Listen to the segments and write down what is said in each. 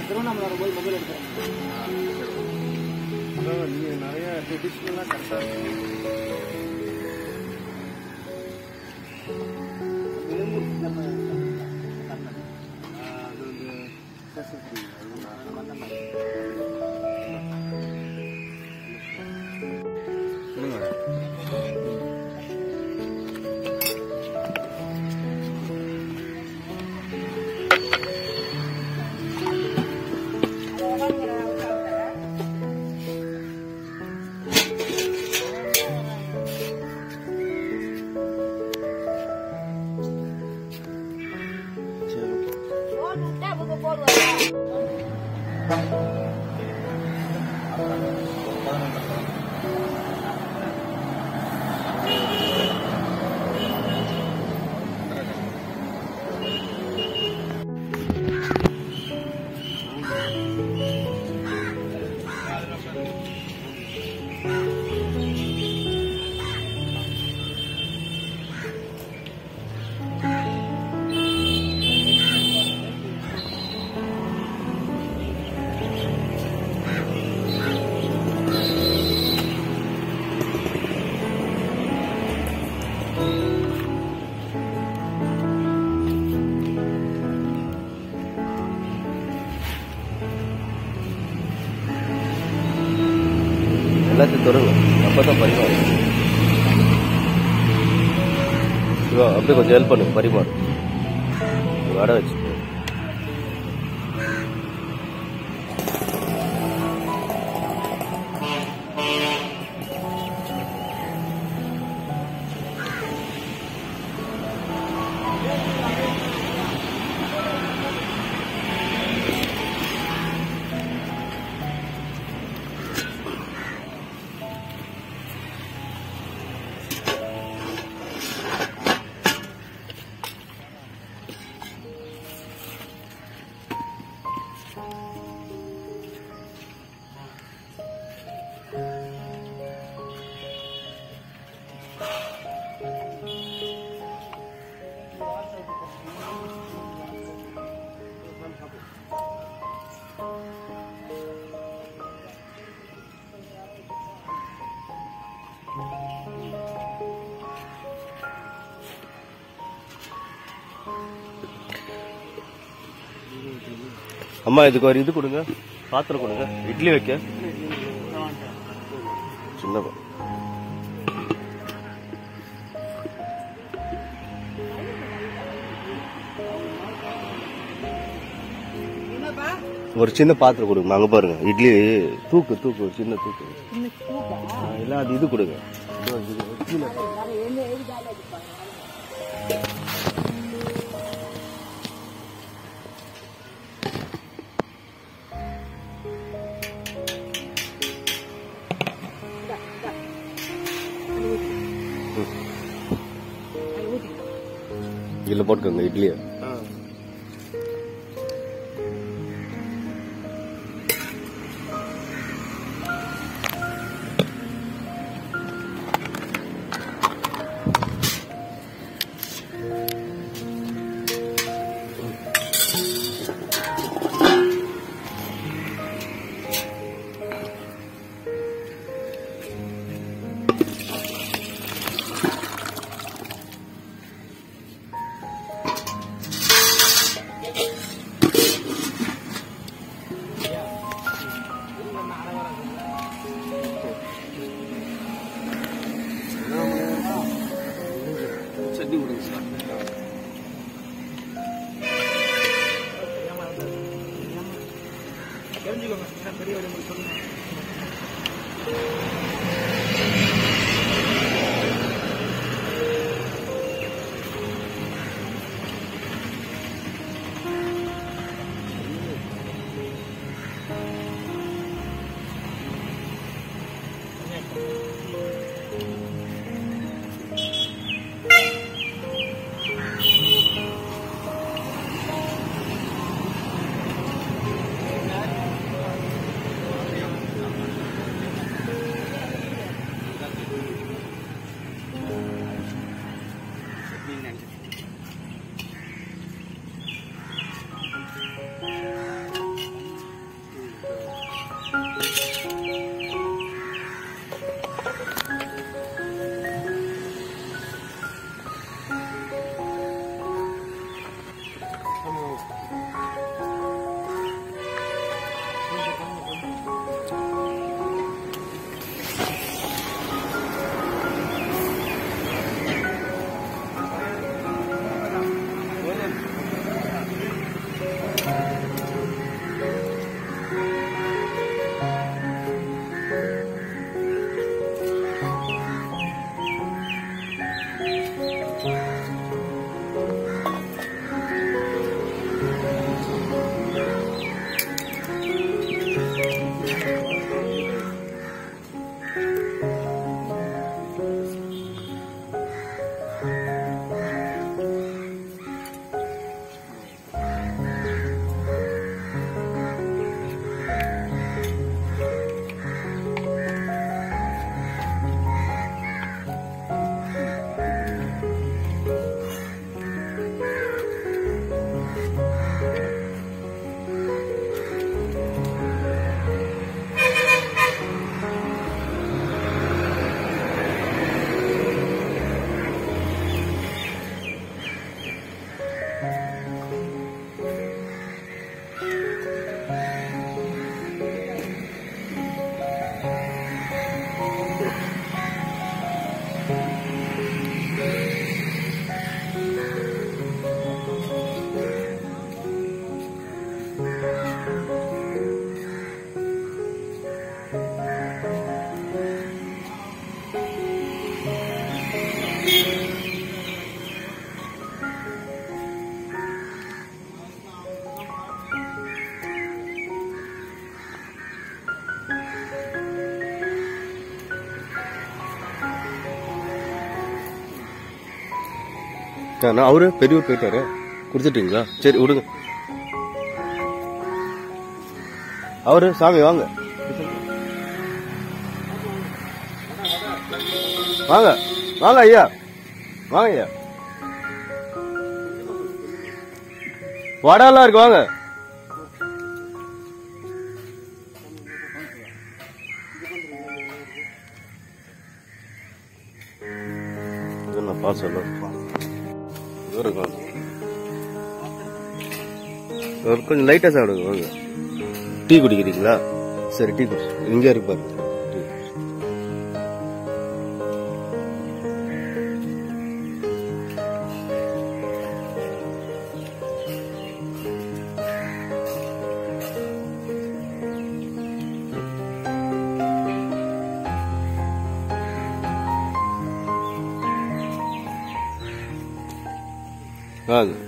திருவண்ணாமலை போய் மொபைல் எடுக்கிறேன் அதான் நீங்க நிறைய ட்ரெடிஷ்னலாக கரெக்டாக அது வந்து accessory, அதுதான். சொல்லுங்க சரி ஓகே எல்லாத்தையும் தொடங்க அப்போ தான் பரிமாறும் சிவா அப்படியே கொஞ்சம் ஹெல்ப் பண்ணுங்க பரிமாறு வடை வச்சு அம்மா இதுக்கு ஒரு இது கொடுங்க பாத்திரம் கொடுங்க இட்லி வைக்க சின்ன பா- ஒரு சின்ன பாத்திரம் கொடுங்க அங்க பாருங்க இட்லி தூக்கு தூக்கு ஒரு சின்ன தூக்கு ஆ, இல்ல அது இது கொடுங்க இதோ இது, கீழே பாருங்க. இதுல போட்டுக்கோங்க இட்லியை ஆ சட்னி கொடுங்க சார் தெரிஞ்சுக்கோங்க ஏன்னா பெரிய வழி உங்களுக்கு சொல்லுங்க நான் அவரு பெரியவர் போயிட்டாரு கொடுத்துட்டீங்களா சரி விடுங்க அவரு சாமி வாங்க வாங்க வாங்க ஐயா வாங்க ஐயா வடெல்லாம் இருக்கு வாங்க இது என்ன பார்சல் இது இருக்கும் ஒரு கொஞ்சம் லைட்டா சாப்பிடுங்க வாங்க டீ குடிக்கிறீங்களா சரி டீ குடி இங்க இருக்கு பாருங்க டீ. வாங்க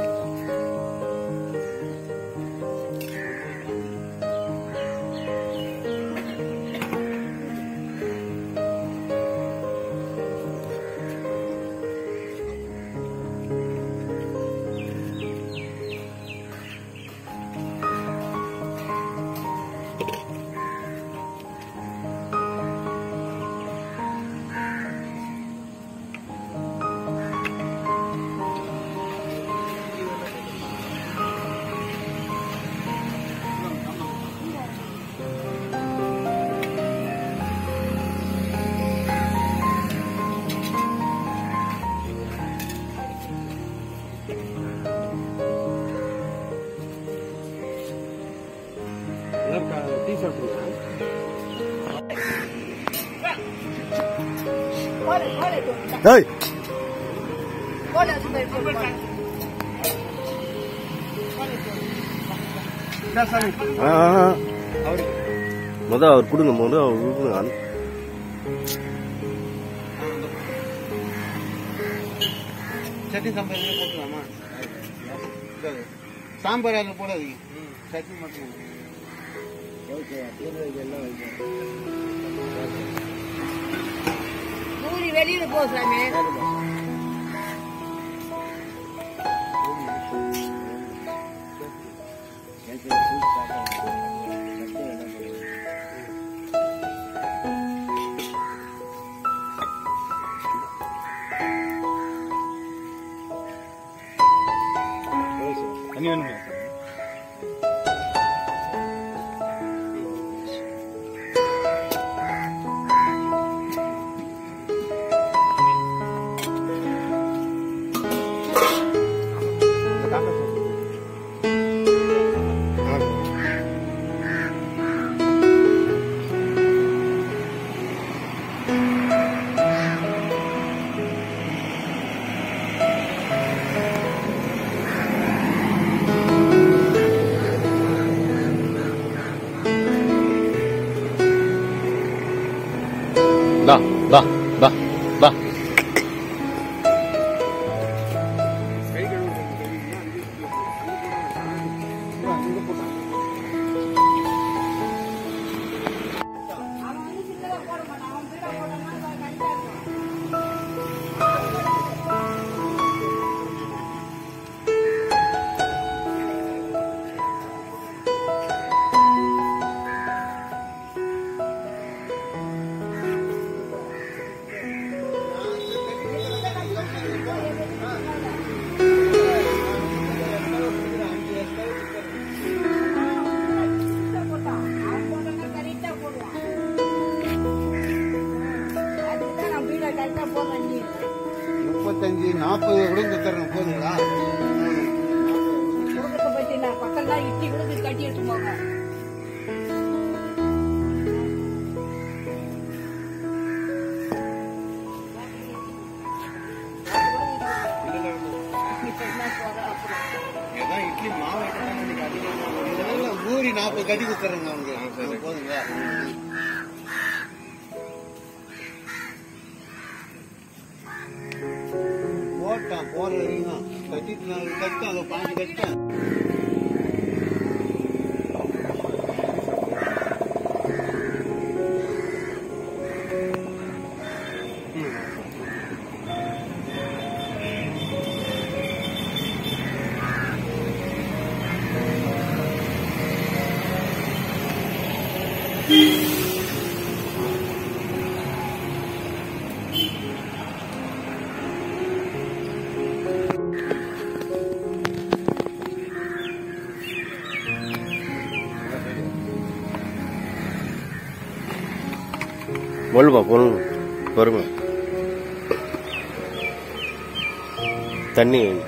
டீ சாப்பிடுங்க ஏய் என்ன சாமி ஆ, ஆ, ஆ. அவரு முத அவர் கொடுங்க முத அவர் கொடுங்க அனு- சட்னி சாம்பார் எல்லாம் போட்டுக்கலாமா இந்தாரு. சாம்பார் அதில் போடாதீங்க சட்னி மட்டும் பூரி வெளியில போ சாமி தண்ணி வேணுமா இட்லி மாவு ஐட்டம் இன்னைக்கு அதிகமா வரும். இதெல்லாம் ஊறி நாற்பது கட்டி கொடுத்துறேங்க அவங்க போதுங்களா போட்டான் போற வரைக்கும் கட்டிட்டு நான் கட்டேன் அதை பாஞ்சு கட்டேன் பொழுப்பா பொழு பொறுமை தண்ணி வை.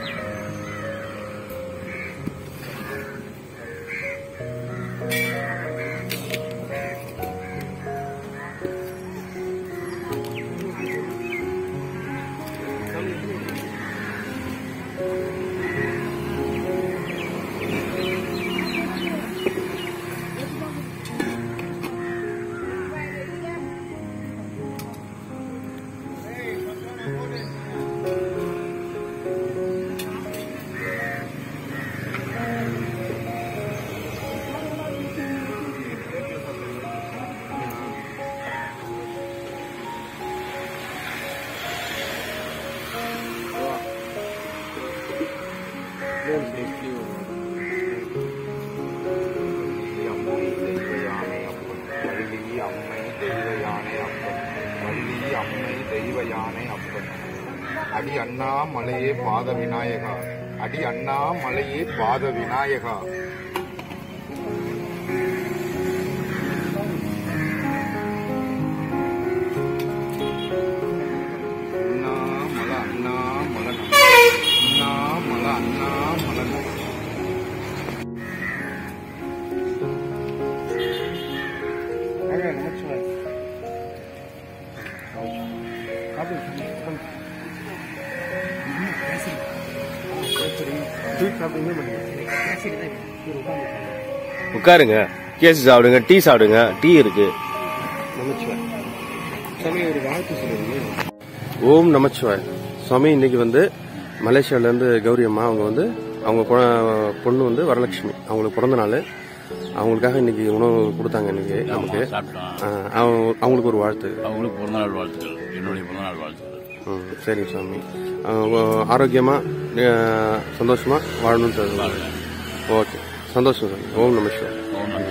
அம்மை தெய்வ யானை அப்பன் வள்ளி அம்மை தெய்வ யானை அப்பன் வள்ளி அம்மை தெய்வ யானை அப்பன் அடி அண்ணா மலையே பாத விநாயகா அடி அண்ணா மலையே பாத விநாயகா அண்ணா மல அண்ணா மலன் அண்ணா மல அண்ணா மலன் நமச்சிவாய் உட்காருங்க கேசி சாப்பிடுங்க டீ சாப்பிடுங்க டீ இருக்கு நமச்சிவாய் சாமி ஒரு வாழ்த்து சொல்லுங்க ஓம் நமச்சிவாய் சுவாமி இன்னைக்கு வந்து மலேசியால இருந்து கௌரி அம்மா அவங்க வந்து அவங்க பொ- பொண்ணு வந்து வரலட்சுமி அவங்களுக்கு பிறந்த நாள் அவங்களுக்காக இன்னைக்கு உணவு கொடுத்தாங்க இன்னைக்கு நமக்கு சாப்பிட்டோம் ஆ, அவங்க- அவங்களுக்கு ஒரு வாழ்த்து அவங்களுக்கு பிறந்தநாள் வாழ்த்துக்கள் என்னுடைய பிறந்தநாள் வாழ்த்துக்கள் ம், சரி சுவாமி அவங்க ஆரோக்கியமா ஆ, சந்தோஷமா வாழணும்னு சொல்லுவாங்க ஓகே சந்தோஷம் சாமி ஓம் நமச்சிவாய் ஓம் நம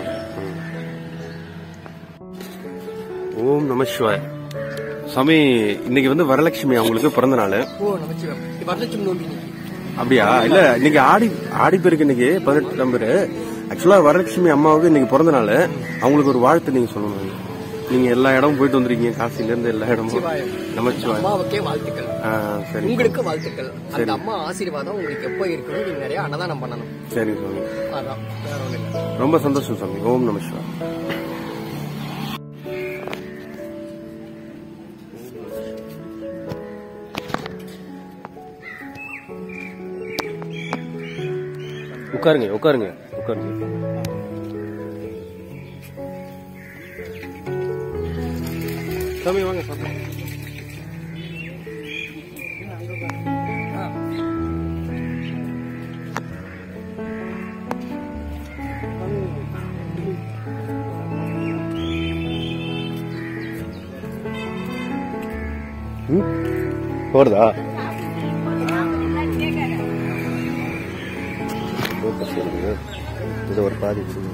ஓம் நமச்சிவாய் சாமி இன்னைக்கு வந்து வரலட்சுமி அவங்களுக்கு பிறந்த நாள் ஓ நமச்சிவாய் வரலட்சுமி நோம்பி இன்னைக்கு. அப்படியா இல்ல இன்னைக்கு ஆடி ஆடி பேருக்கு இன்னைக்கு பதினெட்டு நம்பர் ஆக்சுவலா வரலட்சுமி அம்மாவுக்கு இன்னைக்கு பிறந்த நாள் அவங்களுக்கு ஒரு வாழ்த்து நீங்க சொல்லணும் நீங்க எல்லா இடமும் போயிட்டு வந்திருக்கீங்க காசில இருந்து எல்லா இடமும் சிவாயம். நமச்சிவாய் அம்மாவுக்கே வாழ்த்துக்கள் ஆ, சரி உங்களுக்கு வாழ்த்துக்கள் அந்த அம்மா ஆசீர்வாதம் உங்களுக்கு எப்போ இருக்கணும் நீங்க நிறைய அன்னதானம் பண்ணணும் சரி சுவாமி அதான் வேற ஒண்ணு இல்லை ரொம்ப சந்தோஷம் சாமி ஓம் நமச்சிவாய் உட்காருங்க உட்காருங்க உட்காருங்க சாமி வாங்க சாமி ம்? போறதா focus பண்ணுங்க. இது ஒரு பாதி கொடுங்க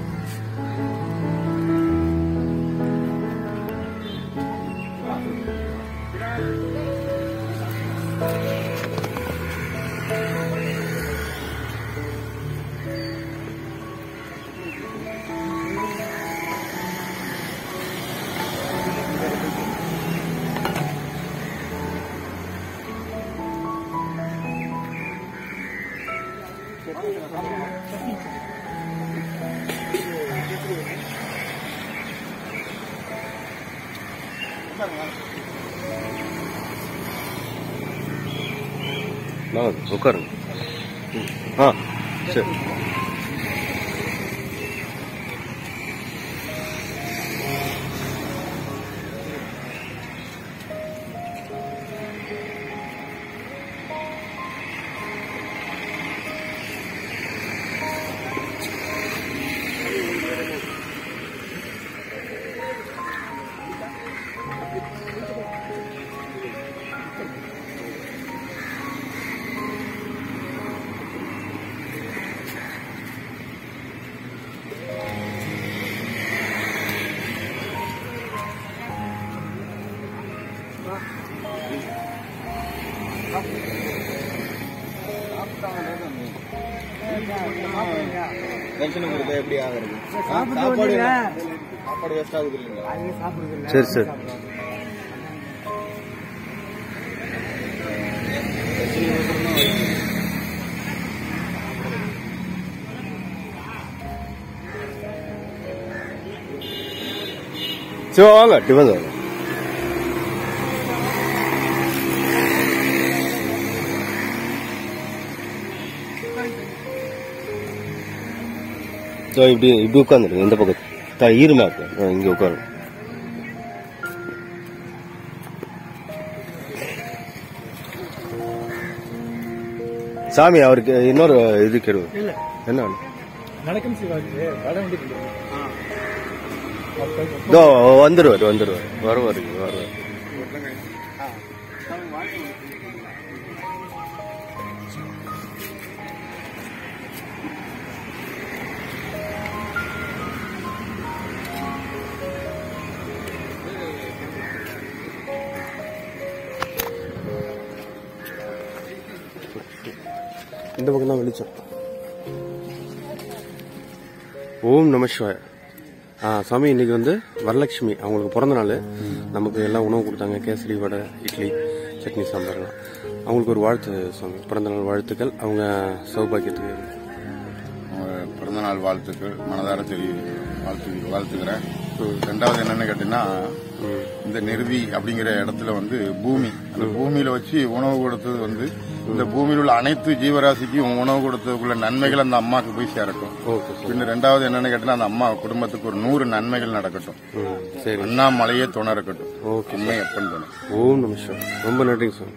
வாங்க உட்காருங்க ம். ஆ சரி தரிசனம் கொடுத்தா எப்படி ஆகுறது சாப்பாடு சாப்பாடு வேஸ்ட் ஆகுது இல்லைங்களா சரி சரி சிவா வாங்க டிஃபன் வாங்க இதோ இப்படி இப்படி உட்காந்துருங்க இந்த பக்கம் த ஈரமா இருக்கு ஆ, இங்க உட்காரு சாமி அவருக்கு இன்னொரு இது கேடு என்ன வேணும்? நடக்கும் சிவாஜி வட வண்டி இதோ வந்துருவாரு வந்துருவாரு வருவாரு வருவாரு இந்த பக்கம் தான் வெளிச்சம் ஓம் நம சிவாய ஆ சாமி இன்னைக்கு வந்து வரலட்சுமி அவங்களுக்கு பிறந்த நாள் நமக்கு எல்லாம் உணவு கொடுத்தாங்க கேசரி வடை இட்லி சட்னி சாம்பார்லாம் அவங்களுக்கு ஒரு வாழ்த்து சாமி பிறந்த நாள் வாழ்த்துக்கள் அவங்க சௌபாகியத்துக்கு அவங்க பிறந்தநாள் வாழ்த்துக்கள் மனதார தெரிய வாழ்த்து வாழ்த்துக்கிறேன் ரெண்டாவது என்னன்னு கேட்டீங்கன்னா இந்த நிறுவி அப்படிங்கிற இடத்துல வந்து பூமி அந்த பூமியில வச்சு உணவு கொடுத்தது வந்து இந்த பூமியில் உள்ள அனைத்து ஜீவராசிக்கும் உணவு கொடுத்ததுக்குள்ள நன்மைகள் அந்த அம்மாக்கு போய் சேரட்டும் ஓகே சார் பின்ன ரெண்டாவது என்னன்னு கேட்டீங்கன்னா அந்த அம்மா குடும்பத்துக்கு ஒரு நூறு நன்மைகள் நடக்கட்டும் ம் சரி அண்ணாமலையே துணை இருக்கட்டும் ஓகே உண்மை எப்பன்னு துணை ஓம் நம சிவாய ரொம்ப நன்றிங்க சார்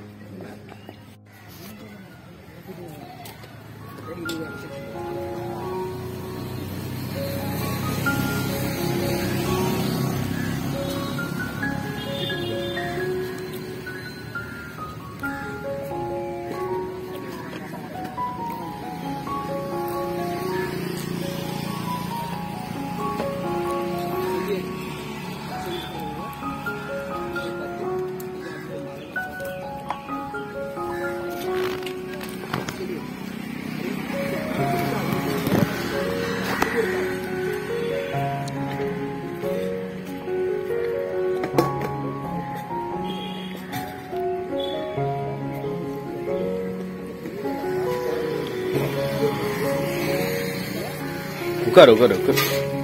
உட்காரு உட்காரு உட்காரு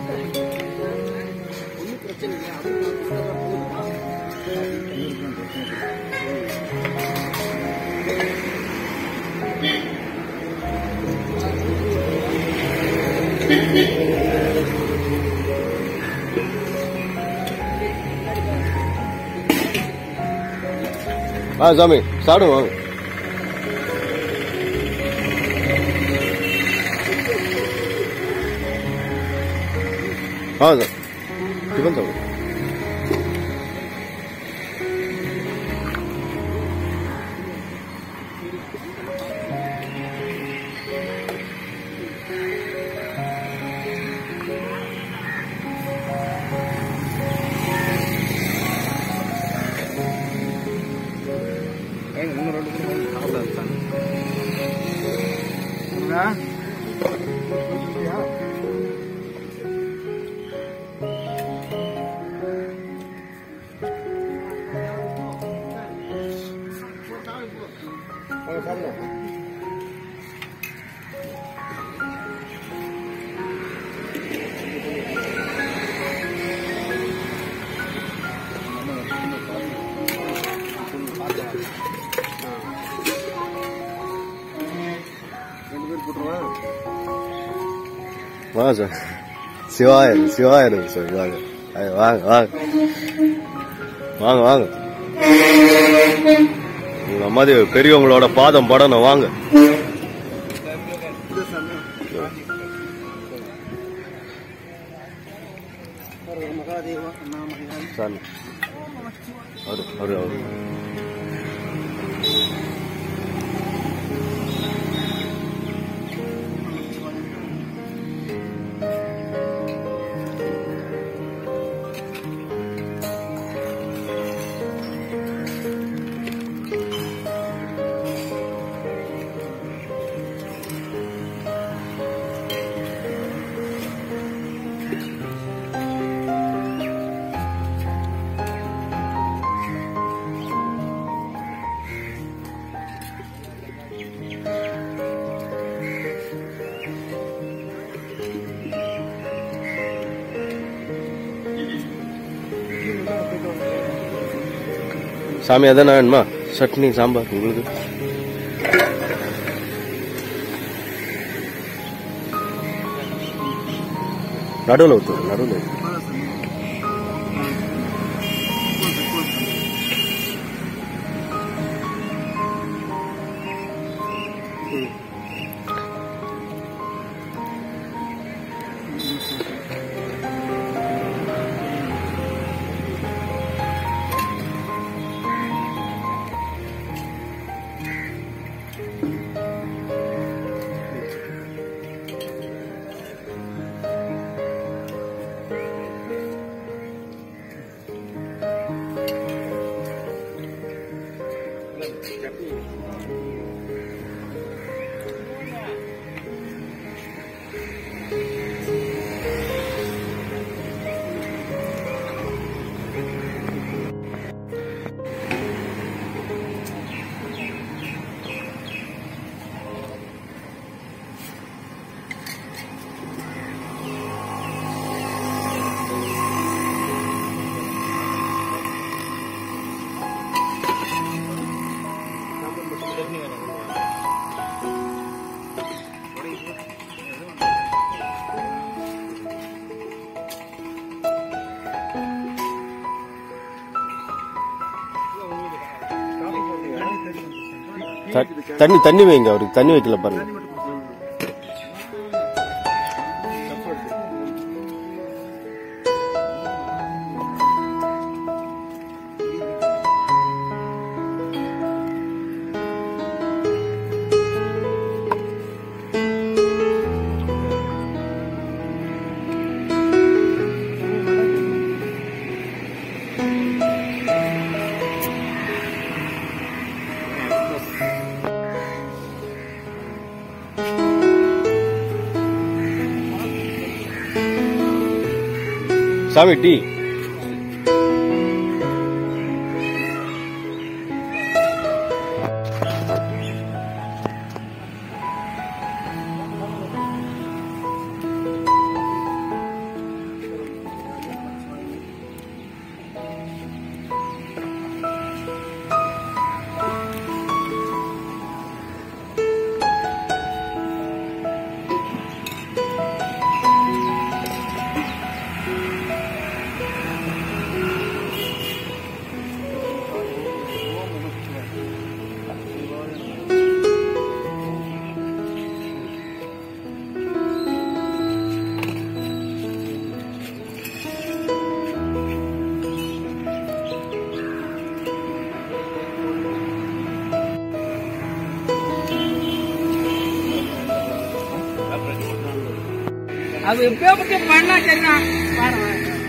ஆ சாமி சாப்பிடுங்க வாங்க ஆ சார் டிஃபன் சாப்பிடுங்க வாங்க சார் சிவாயர் சிவாயர் சார் வாங்க ஐ, வாங்க வாங்க வாங்க வாங்க உங்க மாதிரி பெரியவங்களோட பாதம் படணும் வாங்க சாமி அவரு அவரு அவரு சாமி அதான் வேணுமா சட்னி சாம்பார் உங்களுக்கு நடுவில் ஊற்று நடுவில் த- தண்ணி தண்ணி வைங்க அவருக்கு தண்ணி வைக்கல பாருங்க சாமி டீ அது எப்படியாப்பட்ட மண்ணா சரிதான் பாருங்க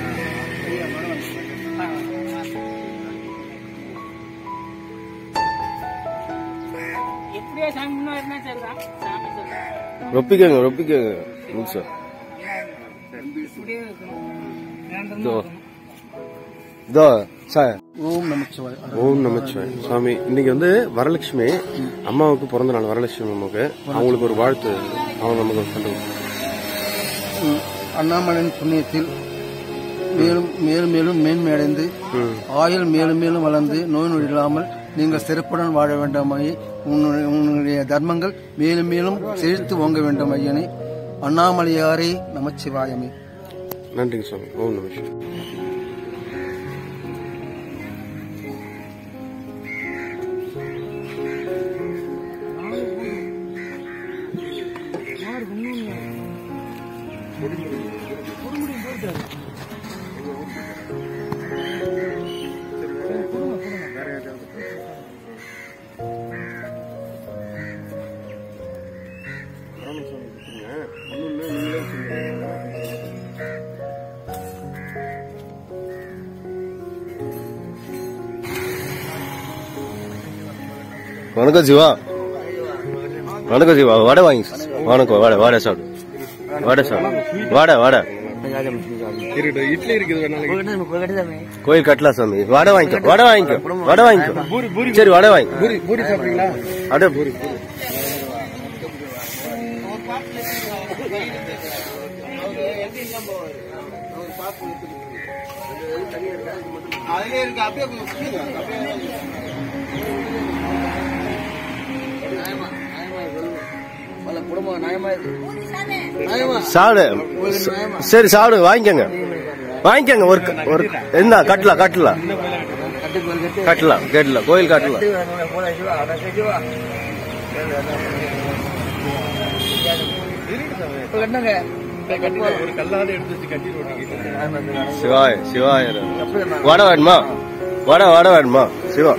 எப்படியோ சாமி முன்னாடினா சரிதான் சாமி சொல்றேன் ரொப்பிக்கங்க ரொப்பிக்கங்க முழுசா இப்படியே இருக்கணும் இதோ இதோ சார் ஓம் நமச்சிவாய் ஓம் நமச்சிவாய் சுவாமி இன்னைக்கு வந்து வரலட்சுமி அம்மாவுக்கு பிறந்த நாள் வரலட்சுமி அம்மாவுக்கு அவங்களுக்கு ஒரு வாழ்த்து அவங்க நமக்கு ஒரு சந்தோஷம் அண்ணாமலையின் புண்ணியத்தில் மேலும் மேலும் மேலும் மேன்மை அடைந்து ஆயுள் மேலும் மேலும் வளர்ந்து நோய் நொடி இல்லாமல் நீங்கள் சிறப்புடன் வாழ வேண்டாம் ஐயே உன்னுடைய உன்னுடைய தர்மங்கள் மேலும் மேலும் செழித்து ஓங்க வேண்டும் ஐயனே அண்ணாமலையாரே நமச்சிவாயமே நன்றிங்க சுவாமி ஓம் நம சிவாய. வணக்கம் சிவா வணக்கம் சிவா வடை வாங்கி வணக்கம் வடை வடை சாப்பிடு வடை சாப்பிடு வடை வடை இட்லி இருக்குது வேணாலும் கோயில் கட்டலாம் சாமி வடை வாங்கிக்கோ வடை வாங்கிக்கோ வடை வாங்கிக்கோ சரி வடை வாங்கி பூரி பூரி சாப்பிடுறீங்களா அப்படியே பூரி அதுலயே இருக்கு அப்படியே அப்படியே குடும்பம் நியாயமா சாப்பிடு சரி சாப்பிடு வாங்கிக்கோங்க வாங்கிக்கோங்க ஒரு க- ஒரு என்ன கட்டலாம் கட்டலாம் கட்டலாம் கட்டலாம் கோயில் கட்டலாம் ஒரு கல்லாத எடுத்து வச்சு கட்டி ஓட்டிக்கிட்டு சிவாய சிவாய வடை வேணுமா வடை வடை வேணுமா சிவா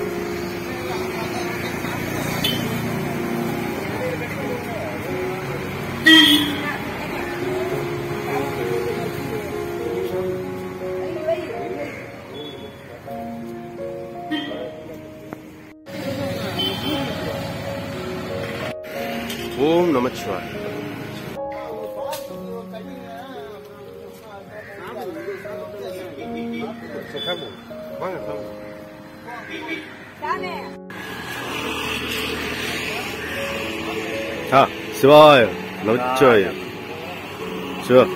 ஓம் நமச்சிவாய் வாங்க சாப்பிடுங்க. ஆ சிவாய நமச்சிவாய சிவா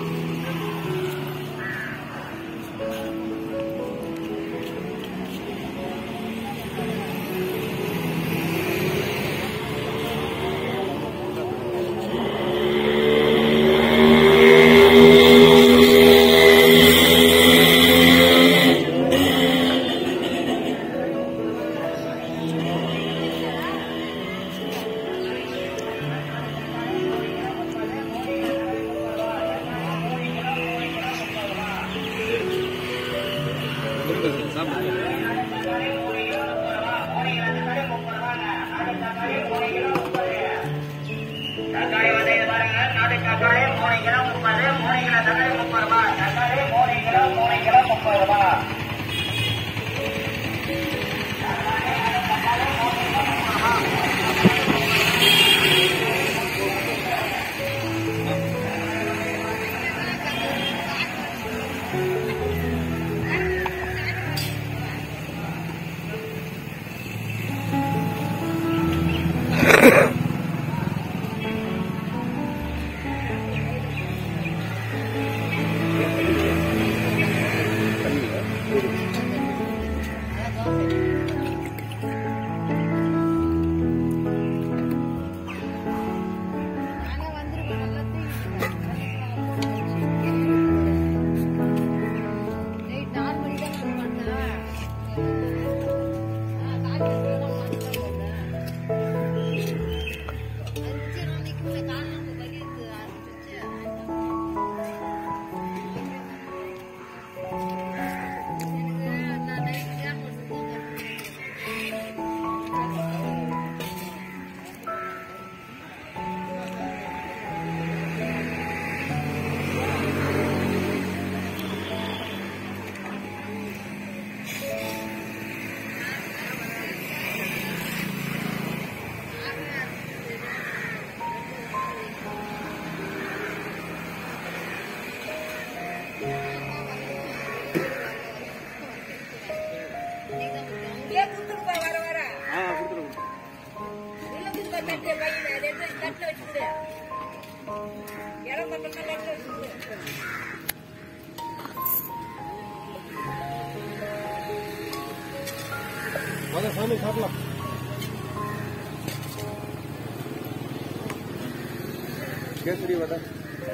வாங்க சாமி சாப்பிடலாம் கேசரி வடை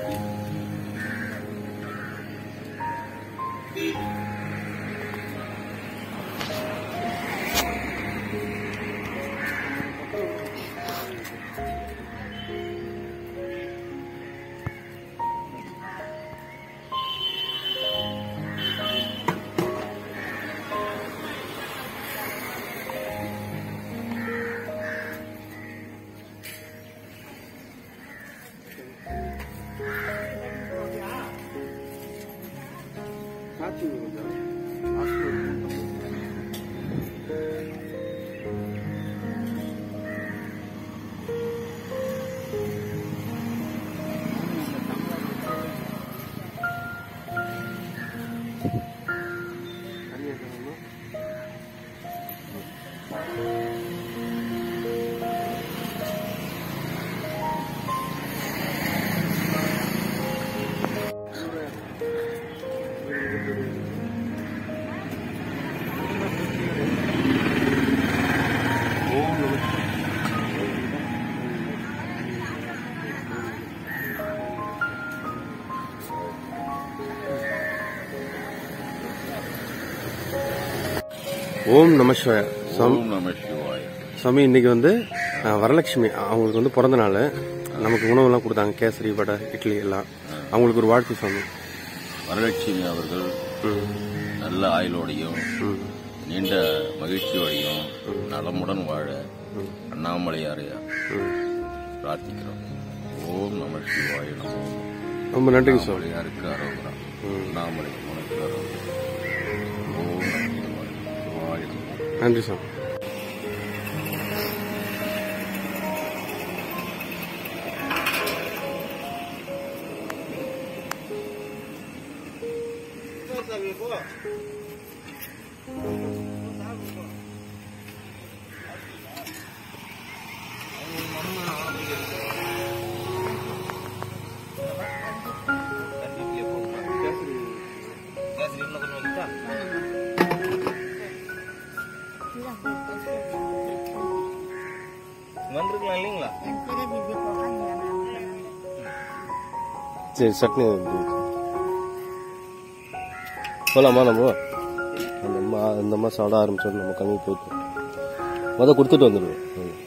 ஓம் நம சிவாய சாமி ஓம் நம சிவாய சாமி இன்னைக்கு வந்து அஹ், வரலட்சுமி அவங்களுக்கு வந்து பிறந்த நாள் நமக்கு உணவெல்லாம் கொடுத்தாங்க கேசரி வடை இட்லி எல்லாம் அவங்களுக்கு ஒரு வாழ்த்து சாமி வரலட்சுமி அவர்கள் ம், நல்ல ஆயுளோடையும் ம், நீண்ட மகிழ்ச்சியோடையும் நலமுடன் வாழ அண்ணாமலையாரையா ம். பிரார்த்திக்கிறோம் ஓம் நம சிவாய நமோ ரொம்ப நன்றிங்க சாமி அண்ணாமலையாருக்கு அரோகரா அண்ணாமலை உனக்கு அரோகரா ஓம் நம சிவாய சிவாய நமோ நன்றி சாமி வந்திருக்கலாம் இல்லைங்களா சரி சட்னி போலாமா நம்ம அந்த அம்மா அந்த அம்மா சாப்பிட ஆரம்பிச்சோம் நம்ம கம்மி போயிட்டு முத கொடுத்துட்டு வந்துடுவோம்